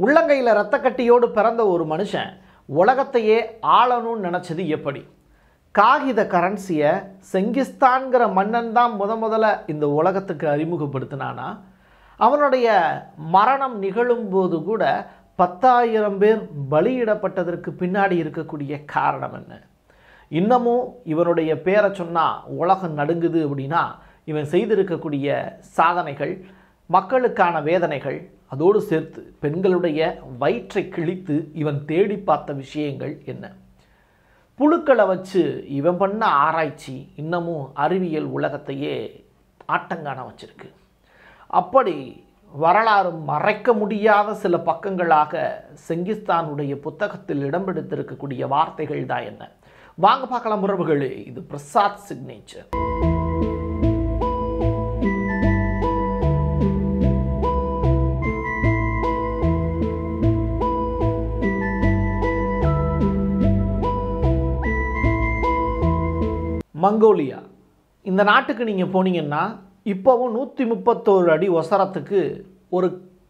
உள்ளங்கையில் இரத்தக்கட்டியோடு பிறந்த ஒரு மனுஷன் உலகத்தையே ஆளணும்னு நினச்சது எப்படி காகித கரன்சியை செங்கிஸ்தான்கிற மன்னன் தான் முத முதல்ல இந்த உலகத்துக்கு அறிமுகப்படுத்தினானா அவனுடைய மரணம் நிகழும்போது கூட பத்தாயிரம் பேர் பலியிடப்பட்டதற்கு பின்னாடி இருக்கக்கூடிய காரணம் என்ன இன்னமும் இவனுடைய பேரை சொன்னால் உலகம் நடுங்குது அப்படின்னா இவன் செய்திருக்கக்கூடிய சாதனைகள் மக்களுக்கான வேதனைகள் அதோடு சேர்த்து பெண்களுடைய வயிற்றை கிழித்து இவன் தேடி பார்த்த விஷயங்கள் என்ன புழுக்களை வச்சு இவன் பண்ண ஆராய்ச்சி இன்னமும் அறிவியல் உலகத்தையே ஆட்டங்காண வச்சிருக்கு அப்படி வரலாறு மறைக்க முடியாத சில பக்கங்களாக செங்கிஸ்தானுடைய புத்தகத்தில் இடம் பிடித்திருக்கக்கூடிய வார்த்தைகள் தான் என்ன வாங்க பார்க்கலாம் உறவுகளே இது பிரசாத் சிக்னேச்சர் மங்கோலியா இந்த நாட்டுக்கு நீங்கள் போனீங்கன்னா இப்போவும் நூற்றி முப்பத்தோரு அடி ஒசரத்துக்கு ஒரு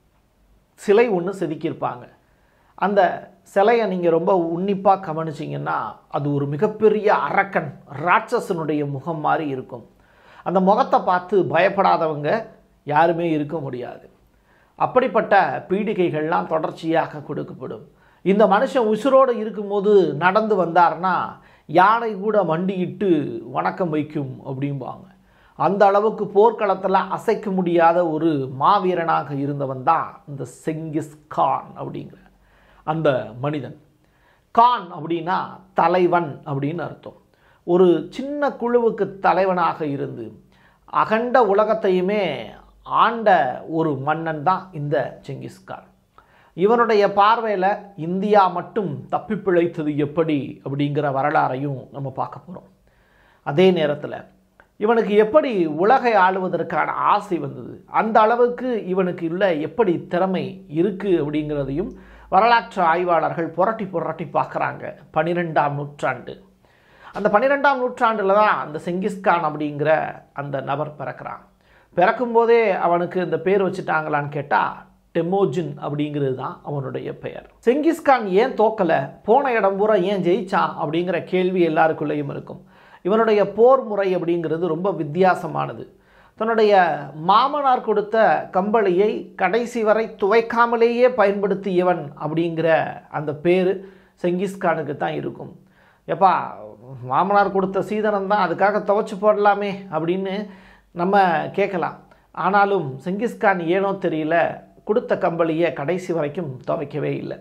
சிலை ஒன்று செதுக்கியிருப்பாங்க அந்த சிலையை நீங்கள் ரொம்ப உன்னிப்பாக கவனிச்சிங்கன்னா அது ஒரு மிகப்பெரிய அரக்கன் ராட்சசனுடைய முகம் மாதிரி இருக்கும் அந்த முகத்தை பார்த்து பயப்படாதவங்க யாருமே இருக்க முடியாது அப்படிப்பட்ட பீடிகைகள்லாம் தொடர்ச்சியாக கொடுக்கப்படும் இந்த மனுஷன் உசுரோடு இருக்கும்போது நடந்து வந்தார்னா யானை கூட மண்டியிட்டு வணக்கம் வைக்கும் அப்படிம்பாங்க அந்த அளவுக்கு போர்க்களத்தில் அசைக்க முடியாத ஒரு மாவீரனாக இருந்தவன் தான் இந்த செங்கிஸ் கான் அப்படிங்கிற அந்த மனிதன் கான் அப்படின்னா தலைவன் அப்படின்னு அர்த்தம் ஒரு சின்ன குழுவுக்கு தலைவனாக இருந்து அகண்ட உலகத்தையுமே ஆண்ட ஒரு மன்னன் தான் இந்த செங்கிஸ்கான் இவனுடைய பார்வையில் இந்தியா மட்டும் தப்பி பிழைத்தது எப்படி அப்படிங்கிற வரலாறையும் நம்ம பார்க்க போகிறோம் அதே நேரத்தில் இவனுக்கு எப்படி உலகை ஆளுவதற்கான ஆசை வந்தது அந்த அளவுக்கு இவனுக்கு உள்ள எப்படி திறமை இருக்குது அப்படிங்கிறதையும் வரலாற்று ஆய்வாளர்கள் புரட்டி புரட்டி பார்க்குறாங்க பன்னிரெண்டாம் நூற்றாண்டு அந்த பன்னிரெண்டாம் நூற்றாண்டில் தான் அந்த செங்கிஸ்கான் அப்படிங்கிற அந்த நபர் பிறக்கிறான் பிறக்கும்போதே அவனுக்கு இந்த பேர் வச்சுட்டாங்களான்னு கேட்டால் டெமோஜின் அப்படிங்கிறது தான் அவனுடைய பெயர் செங்கிஸ்கான் ஏன் தோக்கலை போன இடம் பூரா ஏன் ஜெயிச்சான் அப்படிங்கிற கேள்வி எல்லாருக்குள்ளேயும் இருக்கும் இவனுடைய போர் முறை அப்படிங்கிறது ரொம்ப வித்தியாசமானது தன்னுடைய மாமனார் கொடுத்த கம்பளியை கடைசி வரை துவைக்காமலேயே பயன்படுத்தியவன் அப்படிங்கிற அந்த பேர் செங்கிஸ்கானுக்கு தான் இருக்கும் எப்பா மாமனார் கொடுத்த சீதனம் தான் அதுக்காக துவைச்சு போடலாமே அப்படின்னு நம்ம கேட்கலாம் ஆனாலும் செங்கிஸ்கான் ஏனோ தெரியல கொடுத்த கம்பளியை கடைசி வரைக்கும் துவைக்கவே இல்லை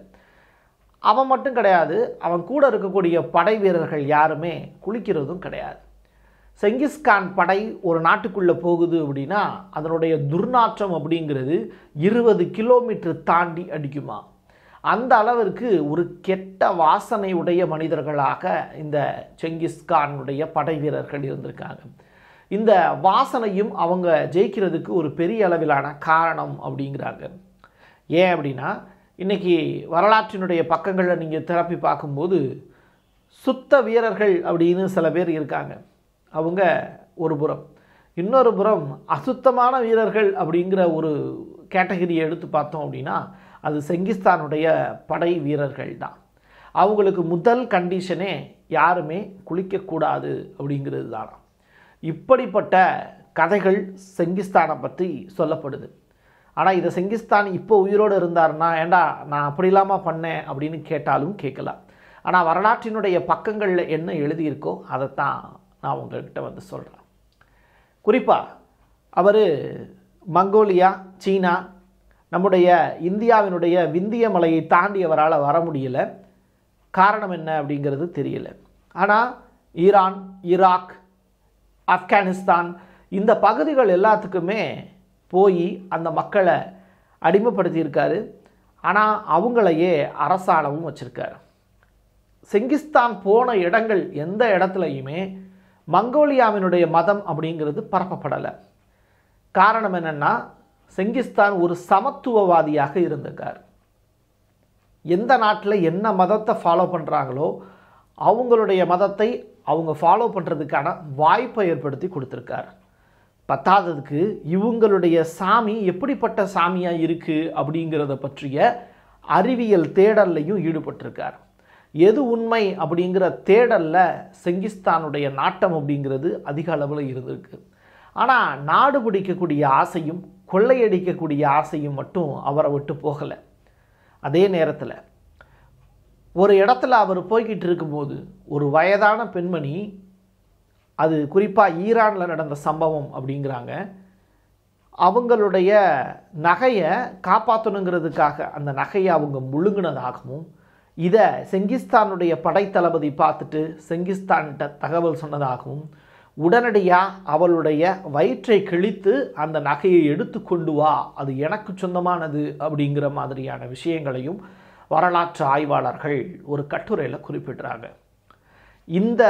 அவன் மட்டும் கிடையாது அவன் கூட இருக்கக்கூடிய படை வீரர்கள் யாருமே குளிக்கிறதும் கிடையாது செங்கிஸ்கான் படை ஒரு நாட்டுக்குள்ளே போகுது அப்படின்னா அதனுடைய துர்நாற்றம் அப்படிங்கிறது இருபது கிலோமீட்டர் தாண்டி அடிக்குமா அந்த அளவிற்கு ஒரு கெட்ட வாசனை உடைய மனிதர்களாக இந்த செங்கிஸ்கானுடைய படை வீரர்கள் இருந்திருக்காங்க இந்த வாசனையும் அவங்க ஜெயிக்கிறதுக்கு ஒரு பெரிய அளவிலான காரணம் அப்படிங்கிறாங்க ஏன் அப்படின்னா இன்றைக்கி வரலாற்றினுடைய பக்கங்களில் நீங்கள் திறப்பி பார்க்கும்போது சுத்த வீரர்கள் அப்படின்னு சில பேர் இருக்காங்க அவங்க ஒரு புறம் இன்னொரு புறம் அசுத்தமான வீரர்கள் அப்படிங்கிற ஒரு கேட்டகரியை எடுத்து பார்த்தோம் அப்படின்னா அது செங்கிஸ்தானுடைய படை வீரர்கள் தான் அவங்களுக்கு முதல் கண்டிஷனே யாருமே குளிக்கக்கூடாது அப்படிங்கிறது தானா இப்படிப்பட்ட கதைகள் செங்கிஸ்தானை பற்றி சொல்லப்படுது ஆனால் இதை செங்கிஸ்தான் இப்போ உயிரோடு இருந்தாருன்னா ஏண்டா நான் அப்படி இல்லாமல் பண்ணேன் அப்படின்னு கேட்டாலும் கேட்கலாம் ஆனால் வரலாற்றினுடைய பக்கங்களில் என்ன எழுதியிருக்கோ அதைத்தான் நான் உங்கள்கிட்ட வந்து சொல்கிறேன் குறிப்பாக அவர் மங்கோலியா சீனா நம்முடைய இந்தியாவினுடைய விந்திய மலையை தாண்டி அவரால் வர முடியல காரணம் என்ன அப்படிங்கிறது தெரியல ஆனால் ஈரான் ஈராக் ஆப்கானிஸ்தான் இந்த பகுதிகள் எல்லாத்துக்குமே போய் அந்த மக்களை அடிமைப்படுத்தியிருக்காரு ஆனால் அவங்களையே அரசாளவும் வச்சுருக்காரு செங்கிஸ்தான் போன இடங்கள் எந்த இடத்துலையுமே மங்கோலியாவினுடைய மதம் அப்படிங்கிறது பரப்பப்படலை காரணம் என்னென்னா செங்கிஸ்தான் ஒரு சமத்துவவாதியாக இருந்திருக்கார் எந்த நாட்டில் என்ன மதத்தை ஃபாலோ பண்ணுறாங்களோ அவங்களுடைய மதத்தை அவங்க ஃபாலோ பண்ணுறதுக்கான வாய்ப்பை ஏற்படுத்தி கொடுத்துருக்கார் பத்தாததுக்கு இவங்களுடைய சாமி எப்படிப்பட்ட சாமியாக இருக்குது அப்படிங்கிறத பற்றிய அறிவியல் தேடல்லையும் ஈடுபட்டிருக்கார் எது உண்மை அப்படிங்கிற தேடலில் செங்கிஸ்தானுடைய நாட்டம் அப்படிங்கிறது அதிக அளவில் இருந்திருக்கு ஆனால் நாடு பிடிக்கக்கூடிய ஆசையும் கொள்ளையடிக்கக்கூடிய ஆசையும் மட்டும் அவரை விட்டு போகலை அதே நேரத்தில் ஒரு இடத்துல அவர் போய்கிட்டு இருக்கும்போது ஒரு வயதான பெண்மணி அது குறிப்பாக ஈரானில் நடந்த சம்பவம் அப்படிங்கிறாங்க அவங்களுடைய நகையை காப்பாற்றணுங்கிறதுக்காக அந்த நகையை அவங்க முழுங்கினதாகவும் இதை செங்கிஸ்தானுடைய படைத்தளபதி பார்த்துட்டு செங்கிஸ்தான்கிட்ட தகவல் சொன்னதாகவும் உடனடியாக அவளுடைய வயிற்றை கிழித்து அந்த நகையை எடுத்து கொண்டு வா அது எனக்கு சொந்தமானது அப்படிங்கிற மாதிரியான விஷயங்களையும் வரலாற்று ஆய்வாளர்கள் ஒரு கட்டுரையில் குறிப்பிடுறாங்க இந்த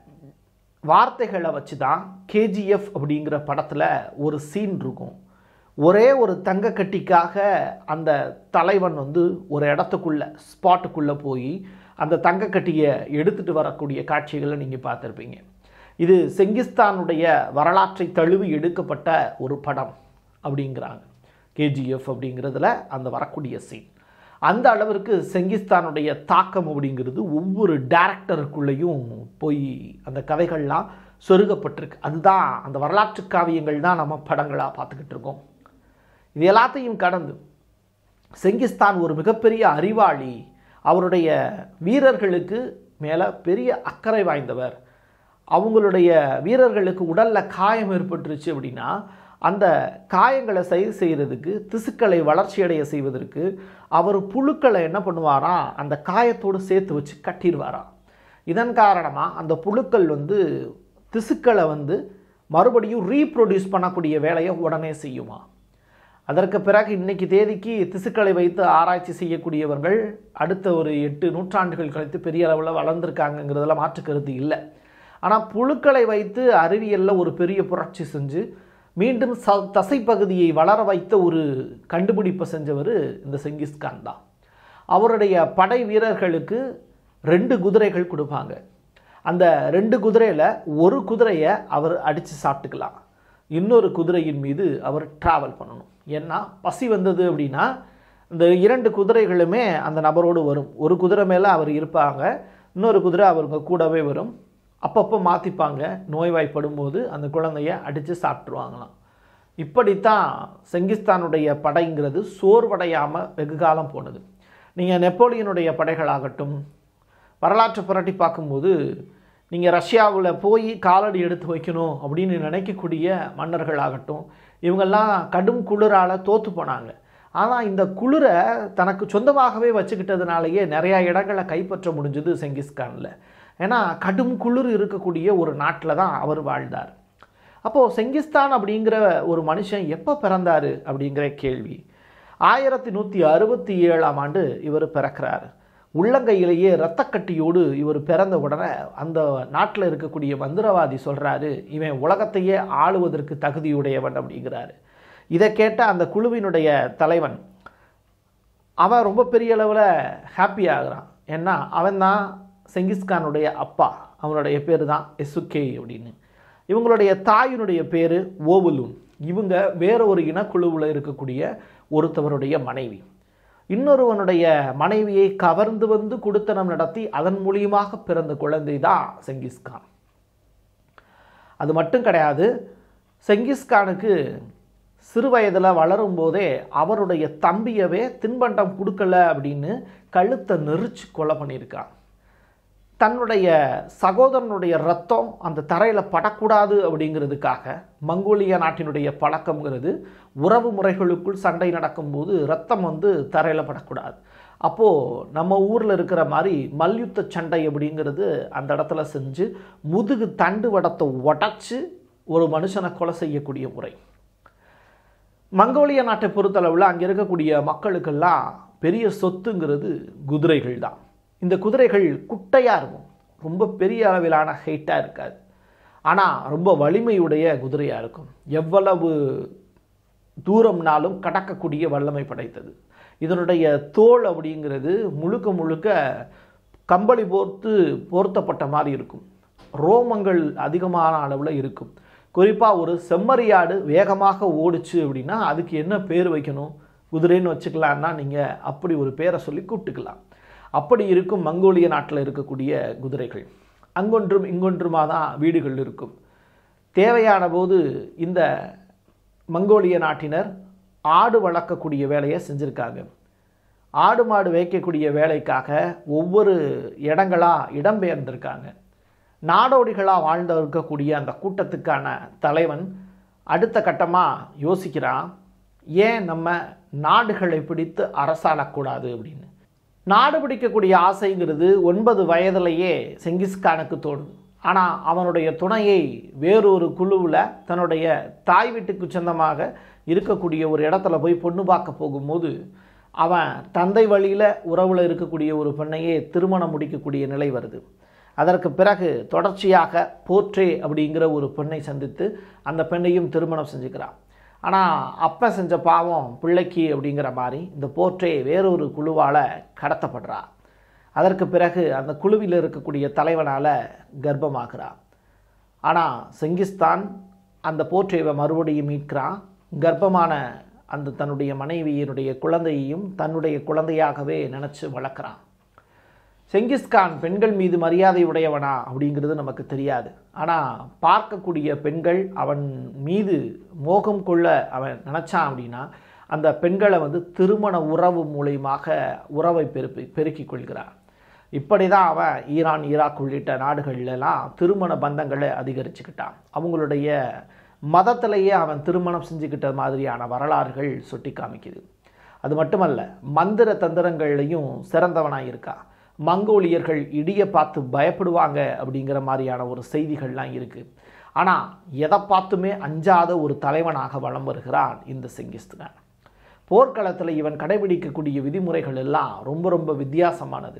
வார்த்தைகளை வச்சு தான் கேஜிஎஃப் அப்படிங்கிற படத்தில் ஒரு சீன் இருக்கும் ஒரே ஒரு தங்க கட்டிக்காக அந்த தலைவன் வந்து ஒரு இடத்துக்குள்ள ஸ்பாட்டுக்குள்ளே போய் அந்த தங்க கட்டியை எடுத்துகிட்டு வரக்கூடிய காட்சிகளை நீங்கள் பார்த்துருப்பீங்க இது செங்கிஸ்தானுடைய வரலாற்றை தழுவி எடுக்கப்பட்ட ஒரு படம் அப்படிங்கிறாங்க கேஜிஎஃப் அப்படிங்கிறதுல அந்த வரக்கூடிய சீன் அந்த அளவிற்கு செங்கிஸ்தானுடைய தாக்கம் அப்படிங்கிறது ஒவ்வொரு டேரக்டருக்குள்ளேயும் போய் அந்த கதைகள்லாம் சொருகப்பட்டிருக்கு அதுதான் அந்த வரலாற்று காவியங்கள் தான் நம்ம படங்களாக பார்த்துக்கிட்டு இருக்கோம் இது எல்லாத்தையும் கடந்து செங்கிஸ்தான் ஒரு மிகப்பெரிய அறிவாளி அவருடைய வீரர்களுக்கு மேலே பெரிய அக்கறை வாய்ந்தவர் அவங்களுடைய வீரர்களுக்கு உடலில் காயம் ஏற்பட்டுருச்சு அப்படின்னா அந்த காயங்களை சரி செய்கிறதுக்கு திசுக்களை வளர்ச்சியடைய செய்வதற்கு அவர் புழுக்களை என்ன பண்ணுவாராம் அந்த காயத்தோடு சேர்த்து வச்சு கட்டிடுவாராம் இதன் காரணமாக அந்த புழுக்கள் வந்து திசுக்களை வந்து மறுபடியும் ரீப்ரொடியூஸ் பண்ணக்கூடிய வேலையை உடனே செய்யுமா அதற்கு பிறகு இன்னைக்கு தேதிக்கு திசுக்களை வைத்து ஆராய்ச்சி செய்யக்கூடியவர்கள் அடுத்த ஒரு எட்டு நூற்றாண்டுகள் கழித்து பெரிய அளவில் வளர்ந்துருக்காங்கங்கிறதுல மாற்று கருத்து இல்லை ஆனால் புழுக்களை வைத்து அறிவியலில் ஒரு பெரிய புரட்சி செஞ்சு மீண்டும் ச தசைப்பகுதியை வளர வைத்த ஒரு கண்டுபிடிப்பை செஞ்சவர் இந்த செங்கிஸ்கான் தான் அவருடைய படை வீரர்களுக்கு ரெண்டு குதிரைகள் கொடுப்பாங்க அந்த ரெண்டு குதிரையில் ஒரு குதிரையை அவர் அடித்து சாப்பிட்டுக்கலாம் இன்னொரு குதிரையின் மீது அவர் ட்ராவல் பண்ணணும் ஏன்னா பசி வந்தது அப்படின்னா இந்த இரண்டு குதிரைகளுமே அந்த நபரோடு வரும் ஒரு குதிரை மேலே அவர் இருப்பாங்க இன்னொரு குதிரை அவருங்க கூடவே வரும் அப்பப்போ மாற்றிப்பாங்க நோய்வாய்ப்படும் போது அந்த குழந்தைய அடித்து சாப்பிட்ருவாங்களாம் இப்படித்தான் செங்கிஸ்தானுடைய படைங்கிறது சோர்வடையாமல் வெகு காலம் போனது நீங்கள் நெப்போலியனுடைய படைகளாகட்டும் வரலாற்று புரட்டி பார்க்கும்போது நீங்கள் ரஷ்யாவில் போய் காலடி எடுத்து வைக்கணும் அப்படின்னு நினைக்கக்கூடிய மன்னர்களாகட்டும் இவங்கெல்லாம் கடும் குளிரால் தோற்று போனாங்க ஆனால் இந்த குளிரை தனக்கு சொந்தமாகவே வச்சுக்கிட்டதுனாலேயே நிறையா இடங்களை கைப்பற்ற முடிஞ்சது செங்கிஸ்கானில் ஏன்னா கடும் குளிர் இருக்கக்கூடிய ஒரு நாட்டில் தான் அவர் வாழ்ந்தார் அப்போது செங்கிஸ்தான் அப்படிங்கிற ஒரு மனுஷன் எப்போ பிறந்தார் அப்படிங்கிற கேள்வி ஆயிரத்தி நூற்றி அறுபத்தி ஏழாம் ஆண்டு இவர் பிறக்கிறார் உள்ளங்கையிலேயே இரத்தக்கட்டியோடு இவர் பிறந்த உடனே அந்த நாட்டில் இருக்கக்கூடிய மந்திரவாதி சொல்கிறாரு இவன் உலகத்தையே ஆளுவதற்கு தகுதியுடையவன் அப்படிங்கிறாரு இதை கேட்ட அந்த குழுவினுடைய தலைவன் அவன் ரொம்ப பெரிய அளவில் ஹாப்பி ஆகுறான் ஏன்னா அவன் தான் செங்கிஸ்கானுடைய அப்பா அவனுடைய பேர் தான் எசுகே அப்படின்னு இவங்களுடைய தாயினுடைய பேர் ஓவலூன் இவங்க வேற ஒரு இனக்குழுவில் இருக்கக்கூடிய ஒருத்தவருடைய மனைவி இன்னொருவனுடைய மனைவியை கவர்ந்து வந்து குடுத்தனம் நடத்தி அதன் மூலியமாக பிறந்த குழந்தை தான் செங்கிஸ்கான் அது மட்டும் கிடையாது செங்கிஸ்கானுக்கு சிறு வயதில் வளரும் போதே அவருடைய தம்பியவே தின்பண்டம் கொடுக்கல அப்படின்னு கழுத்தை நெரிச்சு கொலை பண்ணியிருக்கான் தன்னுடைய சகோதரனுடைய ரத்தம் அந்த தரையில் படக்கூடாது அப்படிங்கிறதுக்காக மங்கோலிய நாட்டினுடைய பழக்கம்ங்கிறது உறவு முறைகளுக்குள் சண்டை நடக்கும்போது ரத்தம் வந்து தரையில் படக்கூடாது அப்போது நம்ம ஊரில் இருக்கிற மாதிரி மல்யுத்த சண்டை அப்படிங்கிறது அந்த இடத்துல செஞ்சு முதுகு தண்டு வடத்தை உடச்சி ஒரு மனுஷனை கொலை செய்யக்கூடிய முறை மங்கோலிய நாட்டை பொறுத்தளவில் அங்கே இருக்கக்கூடிய மக்களுக்கெல்லாம் பெரிய சொத்துங்கிறது குதிரைகள் தான் இந்த குதிரைகள் குட்டையாக இருக்கும் ரொம்ப பெரிய அளவிலான ஹைட்டாக இருக்காது ஆனால் ரொம்ப வலிமையுடைய குதிரையாக இருக்கும் எவ்வளவு தூரம்னாலும் கடக்கக்கூடிய வல்லமை படைத்தது இதனுடைய தோல் அப்படிங்கிறது முழுக்க முழுக்க கம்பளி போர்த்து போர்த்தப்பட்ட மாதிரி இருக்கும் ரோமங்கள் அதிகமான அளவில் இருக்கும் குறிப்பாக ஒரு செம்மறியாடு வேகமாக ஓடுச்சு அப்படின்னா அதுக்கு என்ன பேர் வைக்கணும் குதிரைன்னு வச்சுக்கலான்னா நீங்கள் அப்படி ஒரு பேரை சொல்லி கூப்பிட்டுக்கலாம் அப்படி இருக்கும் மங்கோலிய நாட்டில் இருக்கக்கூடிய குதிரைகள் அங்கொன்றும் இங்கொன்றுமா தான் வீடுகள் இருக்கும் தேவையான போது இந்த மங்கோலிய நாட்டினர் ஆடு வளர்க்கக்கூடிய வேலையை செஞ்சுருக்காங்க ஆடு மாடு வைக்கக்கூடிய வேலைக்காக ஒவ்வொரு இடங்களா இடம்பெயர்ந்திருக்காங்க நாடோடிகளாக வாழ்ந்து இருக்கக்கூடிய அந்த கூட்டத்துக்கான தலைவன் அடுத்த கட்டமாக யோசிக்கிறான் ஏன் நம்ம நாடுகளை பிடித்து அரசாளக்கூடாது அப்படின்னு நாடு பிடிக்கக்கூடிய ஆசைங்கிறது ஒன்பது வயதிலேயே செங்கிஸ்கானுக்கு தோணுது ஆனால் அவனுடைய துணையை வேறொரு குழுவில் தன்னுடைய தாய் வீட்டுக்கு சொந்தமாக இருக்கக்கூடிய ஒரு இடத்துல போய் பொண்ணு பார்க்க போகும்போது அவன் தந்தை வழியில் உறவில் இருக்கக்கூடிய ஒரு பெண்ணையே திருமணம் முடிக்கக்கூடிய நிலை வருது அதற்கு பிறகு தொடர்ச்சியாக போற்றே அப்படிங்கிற ஒரு பெண்ணை சந்தித்து அந்த பெண்ணையும் திருமணம் செஞ்சுக்கிறான் ஆனால் அப்போ செஞ்ச பாவம் பிள்ளைக்கு அப்படிங்கிற மாதிரி இந்த போற்றே வேறொரு குழுவால் கடத்தப்படுறா அதற்கு பிறகு அந்த குழுவில் இருக்கக்கூடிய தலைவனால் கர்ப்பமாகிறா ஆனால் செங்கிஸ்தான் அந்த போற்றேவை மறுபடியும் மீட்கிறான் கர்ப்பமான அந்த தன்னுடைய மனைவியினுடைய குழந்தையையும் தன்னுடைய குழந்தையாகவே நினச்சி வளர்க்குறான் செங்கிஸ்கான் பெண்கள் மீது மரியாதை உடையவனா அப்படிங்கிறது நமக்கு தெரியாது ஆனால் பார்க்கக்கூடிய பெண்கள் அவன் மீது மோகம் கொள்ள அவன் நினச்சான் அப்படின்னா அந்த பெண்களை வந்து திருமண உறவு மூலியமாக உறவை பெருப்பி பெருக்கிக் கொள்கிறான் இப்படி தான் அவன் ஈரான் ஈராக் உள்ளிட்ட நாடுகள்லாம் திருமண பந்தங்களை அதிகரிச்சுக்கிட்டான் அவங்களுடைய மதத்திலேயே அவன் திருமணம் செஞ்சுக்கிட்ட மாதிரியான வரலாறுகள் சுட்டி காமிக்குது அது மட்டுமல்ல மந்திர தந்திரங்கள்லையும் சிறந்தவனாக இருக்கான் மங்கோலியர்கள் இடியை பார்த்து பயப்படுவாங்க அப்படிங்கிற மாதிரியான ஒரு செய்திகள்லாம் இருக்குது ஆனால் எதை பார்த்துமே அஞ்சாத ஒரு தலைவனாக வலம் வருகிறான் இந்த செங்கிஸ்தான் போர்க்களத்தில் இவன் கடைபிடிக்கக்கூடிய விதிமுறைகள் எல்லாம் ரொம்ப ரொம்ப வித்தியாசமானது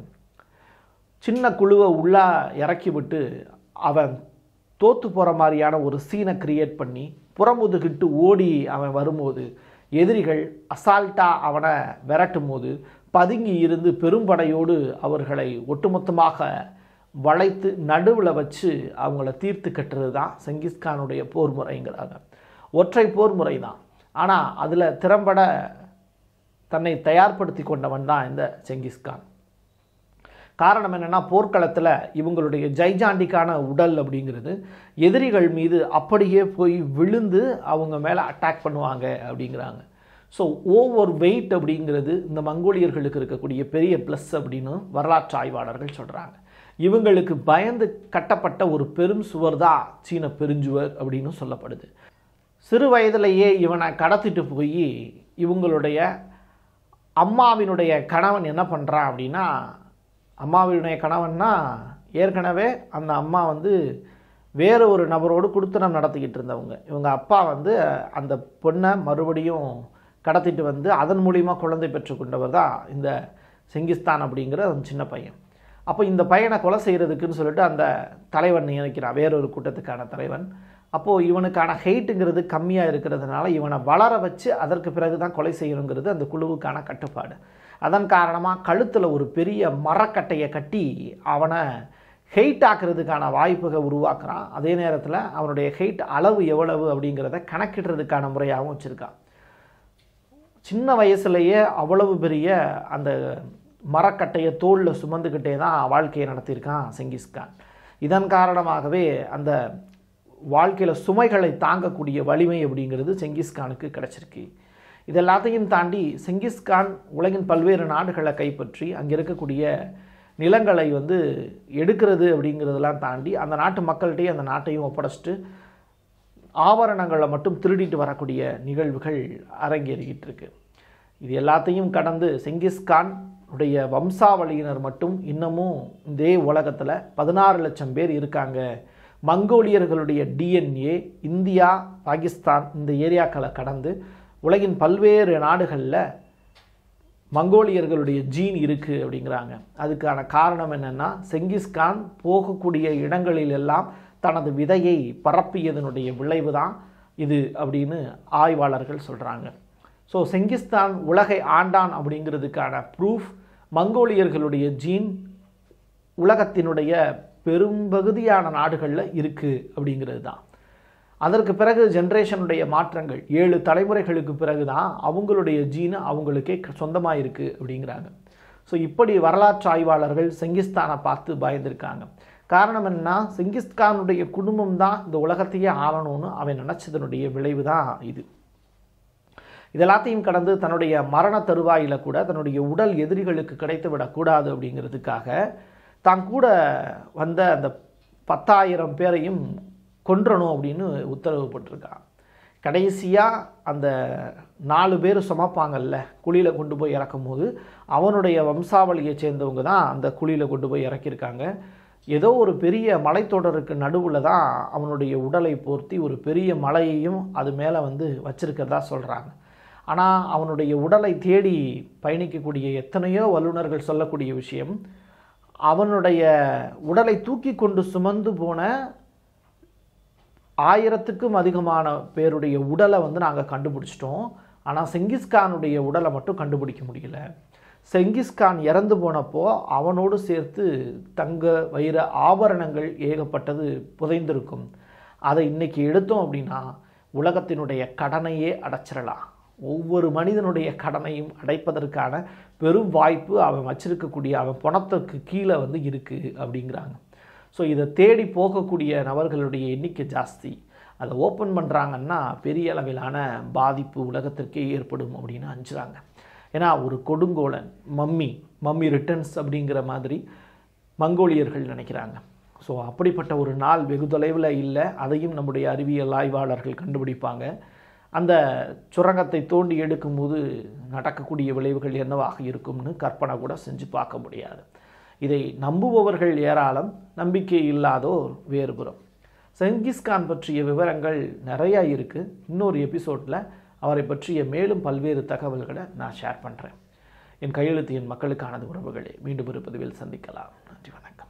சின்ன குழுவை உள்ளே இறக்கி விட்டு அவன் தோத்து போகிற மாதிரியான ஒரு சீனை கிரியேட் பண்ணி புறமுதுகிட்டு ஓடி அவன் வரும்போது எதிரிகள் அசால்ட்டாக அவனை விரட்டும் போது பதுங்கி இருந்து பெரும்படையோடு அவர்களை ஒட்டுமொத்தமாக வளைத்து நடுவில் வச்சு அவங்கள தீர்த்து கட்டுறது தான் செங்கிஸ்கானுடைய போர் முறைங்கிறாங்க ஒற்றை போர் முறை தான் ஆனால் அதில் திறம்பட தன்னை தயார்படுத்தி கொண்டவன் தான் இந்த செங்கிஸ்கான் காரணம் என்னென்னா போர்க்களத்தில் இவங்களுடைய ஜைஜாண்டிக்கான உடல் அப்படிங்கிறது எதிரிகள் மீது அப்படியே போய் விழுந்து அவங்க மேலே அட்டாக் பண்ணுவாங்க அப்படிங்கிறாங்க ஸோ ஓவர் வெயிட் அப்படிங்கிறது இந்த மங்கோலியர்களுக்கு இருக்கக்கூடிய பெரிய ப்ளஸ் அப்படின்னு வரலாற்று ஆய்வாளர்கள் சொல்கிறாங்க இவங்களுக்கு பயந்து கட்டப்பட்ட ஒரு பெரும் சுவர் தான் சீன பெருஞ்சுவர் அப்படின்னு சொல்லப்படுது சிறு வயதிலேயே இவனை கடத்திட்டு போய் இவங்களுடைய அம்மாவினுடைய கணவன் என்ன பண்ணுறான் அப்படின்னா அம்மாவினுடைய கணவன்னா ஏற்கனவே அந்த அம்மா வந்து வேறு ஒரு நபரோடு குடுத்தனம் நடத்திக்கிட்டு இருந்தவங்க இவங்க அப்பா வந்து அந்த பொண்ணை மறுபடியும் கடத்திட்டு வந்து அதன் மூலிமா குழந்தை பெற்றுக்கொண்டவர் தான் இந்த செங்கிஸ்தான் அப்படிங்கிற அந்த சின்ன பையன் அப்போ இந்த பையனை கொலை செய்கிறதுக்குன்னு சொல்லிட்டு அந்த தலைவன் நினைக்கிறான் வேறொரு கூட்டத்துக்கான தலைவன் அப்போது இவனுக்கான ஹெய்ட்டுங்கிறது கம்மியாக இருக்கிறதுனால இவனை வளர வச்சு அதற்கு பிறகு தான் கொலை செய்யணுங்கிறது அந்த குழுவுக்கான கட்டுப்பாடு அதன் காரணமாக கழுத்தில் ஒரு பெரிய மரக்கட்டையை கட்டி அவனை ஹெயிட் ஆக்கிறதுக்கான வாய்ப்புகளை உருவாக்குறான் அதே நேரத்தில் அவனுடைய ஹெயிட் அளவு எவ்வளவு அப்படிங்கிறத கணக்கிடுறதுக்கான முறையாகவும் வச்சுருக்கான் சின்ன வயசுலேயே அவ்வளவு பெரிய அந்த மரக்கட்டையை தோளில் சுமந்துக்கிட்டே தான் வாழ்க்கையை நடத்தியிருக்கான் செங்கிஸ்கான் இதன் காரணமாகவே அந்த வாழ்க்கையில் சுமைகளை தாங்கக்கூடிய வலிமை அப்படிங்கிறது செங்கிஸ்கானுக்கு கிடச்சிருக்கு இது எல்லாத்தையும் தாண்டி செங்கிஸ்கான் உலகின் பல்வேறு நாடுகளை கைப்பற்றி அங்கே இருக்கக்கூடிய நிலங்களை வந்து எடுக்கிறது அப்படிங்கிறதெல்லாம் தாண்டி அந்த நாட்டு மக்கள்கிட்டயே அந்த நாட்டையும் ஒப்படைச்சிட்டு ஆபரணங்களை மட்டும் திருடிட்டு வரக்கூடிய நிகழ்வுகள் அரங்கேறிக்கிட்டு இருக்கு இது எல்லாத்தையும் கடந்து செங்கிஸ்கான் உடைய வம்சாவளியினர் மட்டும் இன்னமும் இதே உலகத்தில் பதினாறு லட்சம் பேர் இருக்காங்க மங்கோலியர்களுடைய டிஎன்ஏ இந்தியா பாகிஸ்தான் இந்த ஏரியாக்களை கடந்து உலகின் பல்வேறு நாடுகளில் மங்கோலியர்களுடைய ஜீன் இருக்குது அப்படிங்கிறாங்க அதுக்கான காரணம் என்னென்னா செங்கிஸ்கான் போகக்கூடிய இடங்களிலெல்லாம் தனது விதையை பரப்பியதனுடைய விளைவு தான் இது அப்படின்னு ஆய்வாளர்கள் சொல்கிறாங்க ஸோ செங்கிஸ்தான் உலகை ஆண்டான் அப்படிங்கிறதுக்கான ப்ரூஃப் மங்கோலியர்களுடைய ஜீன் உலகத்தினுடைய பெரும்பகுதியான நாடுகளில் இருக்குது அப்படிங்கிறது தான் அதற்கு பிறகு ஜென்ரேஷனுடைய மாற்றங்கள் ஏழு தலைமுறைகளுக்கு பிறகு தான் அவங்களுடைய ஜீனு அவங்களுக்கே சொந்தமாக இருக்குது அப்படிங்கிறாங்க ஸோ இப்படி வரலாற்று ஆய்வாளர்கள் செங்கிஸ்தானை பார்த்து பயந்திருக்காங்க காரணம் என்ன செங்கிஸ்கானுடைய குடும்பம் தான் இந்த உலகத்தையே ஆளணும்னு அவன் நினச்சதனுடைய விளைவு தான் இது இதெல்லாத்தையும் கடந்து தன்னுடைய மரண தருவாயில் கூட தன்னுடைய உடல் எதிரிகளுக்கு கிடைத்து விடக்கூடாது அப்படிங்கிறதுக்காக தான் கூட வந்த அந்த பத்தாயிரம் பேரையும் கொன்றணும் அப்படின்னு உத்தரவு போட்டிருக்கான் கடைசியாக அந்த நாலு பேர் சுமப்பாங்கல்ல குழியில் கொண்டு போய் இறக்கும் போது அவனுடைய வம்சாவளியை சேர்ந்தவங்க தான் அந்த குழியில் கொண்டு போய் இறக்கியிருக்காங்க ஏதோ ஒரு பெரிய மலைத்தொடருக்கு நடுவில் தான் அவனுடைய உடலை பொருத்தி ஒரு பெரிய மலையையும் அது மேலே வந்து வச்சிருக்கிறதா சொல்கிறாங்க ஆனால் அவனுடைய உடலை தேடி பயணிக்கக்கூடிய எத்தனையோ வல்லுநர்கள் சொல்லக்கூடிய விஷயம் அவனுடைய உடலை தூக்கி கொண்டு சுமந்து போன ஆயிரத்துக்கும் அதிகமான பேருடைய உடலை வந்து நாங்கள் கண்டுபிடிச்சிட்டோம் ஆனால் செங்கிஸ்கானுடைய உடலை மட்டும் கண்டுபிடிக்க முடியல செங்கிஸ்கான் இறந்து போனப்போ அவனோடு சேர்த்து தங்க வைர ஆபரணங்கள் ஏகப்பட்டது புதைந்திருக்கும் அதை இன்னைக்கு எடுத்தோம் அப்படின்னா உலகத்தினுடைய கடனையே அடைச்சிடலாம் ஒவ்வொரு மனிதனுடைய கடனையும் அடைப்பதற்கான பெரும் வாய்ப்பு அவன் வச்சிருக்கக்கூடிய அவன் பணத்துக்கு கீழே வந்து இருக்குது அப்படிங்கிறாங்க ஸோ இதை தேடி போகக்கூடிய நபர்களுடைய எண்ணிக்கை ஜாஸ்தி அதை ஓப்பன் பண்ணுறாங்கன்னா பெரிய அளவிலான பாதிப்பு உலகத்திற்கே ஏற்படும் அப்படின்னு அஞ்சுறாங்க ஏன்னா ஒரு கொடுங்கோலன் மம்மி மம்மி ரிட்டர்ன்ஸ் அப்படிங்கிற மாதிரி மங்கோலியர்கள் நினைக்கிறாங்க ஸோ அப்படிப்பட்ட ஒரு நாள் வெகு தொலைவில் இல்லை அதையும் நம்முடைய அறிவியல் ஆய்வாளர்கள் கண்டுபிடிப்பாங்க அந்த சுரங்கத்தை தோண்டி எடுக்கும்போது நடக்கக்கூடிய விளைவுகள் என்னவாக இருக்கும்னு கற்பனை கூட செஞ்சு பார்க்க முடியாது இதை நம்புபவர்கள் ஏராளம் நம்பிக்கை இல்லாதோர் வேறுபுறம் செங்கிஸ்கான் பற்றிய விவரங்கள் நிறையா இருக்குது இன்னொரு எபிசோடில் அவரை பற்றிய மேலும் பல்வேறு தகவல்களை நான் ஷேர் பண்ணுறேன் என் கையெழுத்து என் மக்களுக்கானது உறவுகளே மீண்டும் ஒரு பதிவில் சந்திக்கலாம் நன்றி வணக்கம்